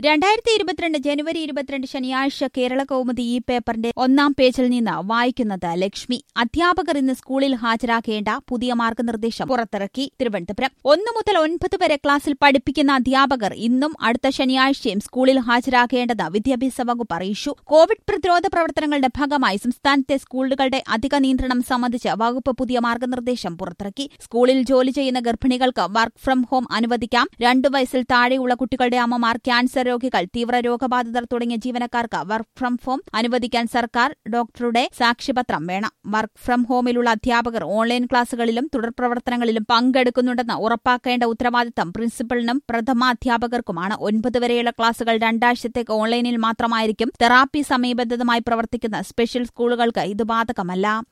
രണ്ടായിരത്തി ഇരുപത്തിരണ്ട് ജനുവരി ഇരുപത്തിരണ്ട് ശനിയാഴ്ച കേരള കൗമുദി ഈ പേപ്പറിന്റെ ഒന്നാം പേജിൽ നിന്ന് വായിക്കുന്നത് ലക്ഷ്മി അധ്യാപകർ ഇന്ന് സ്കൂളിൽ ഹാജരാക്കേണ്ട പുതിയ മാർഗനിർദ്ദേശം പുറത്തിറക്കി തിരുവനന്തപുരം ഒന്നു മുതൽ ഒൻപത് വരെ ക്ലാസ്സിൽ പഠിപ്പിക്കുന്ന അധ്യാപകർ ഇന്നും അടുത്ത ശനിയാഴ്ചയും സ്കൂളിൽ ഹാജരാക്കേണ്ടത് വിദ്യാഭ്യാസ വകുപ്പ് അറിയിച്ചു കോവിഡ് പ്രതിരോധ പ്രവർത്തനങ്ങളുടെ ഭാഗമായി സംസ്ഥാനത്തെ സ്കൂളുകളുടെ അധിക നിയന്ത്രണം സംബന്ധിച്ച് വകുപ്പ് പുതിയ മാർഗനിർദ്ദേശം പുറത്തിറക്കി സ്കൂളിൽ ജോലി ചെയ്യുന്ന ഗർഭിണികൾക്ക് വർക്ക് ഫ്രം ഹോം അനുവദിക്കാം രണ്ടു വയസ്സിൽ താഴെയുള്ള കുട്ടികളുടെ അമ്മമാർ ക്യാൻസർ രോഗികൾ തീവ്ര രോഗബാധിതർ തുടങ്ങിയ ജീവനക്കാർക്ക് വർക്ക് ഫ്രം ഹോം അനുവദിക്കാൻ സർക്കാർ ഡോക്ടറുടെ സാക്ഷ്യപത്രം വേണം വർക്ക് ഫ്രം ഹോമിലുള്ള അധ്യാപകർ ഓൺലൈൻ ക്ലാസുകളിലും തുടർ പ്രവർത്തനങ്ങളിലും പങ്കെടുക്കുന്നുണ്ടെന്ന് ഉറപ്പാക്കേണ്ട ഉത്തരവാദിത്തം പ്രിൻസിപ്പലിനും പ്രഥമാധ്യാപകർക്കുമാണ് ഒൻപത് വരെയുള്ള ക്ലാസുകൾ രണ്ടാഴ്ചത്തേക്ക് ഓൺലൈനിൽ മാത്രമായിരിക്കും തെറാപ്പി സമയബന്ധിതമായി പ്രവർത്തിക്കുന്ന സ്പെഷ്യൽ സ്കൂളുകൾക്ക് ഇത് ബാധകമല്ല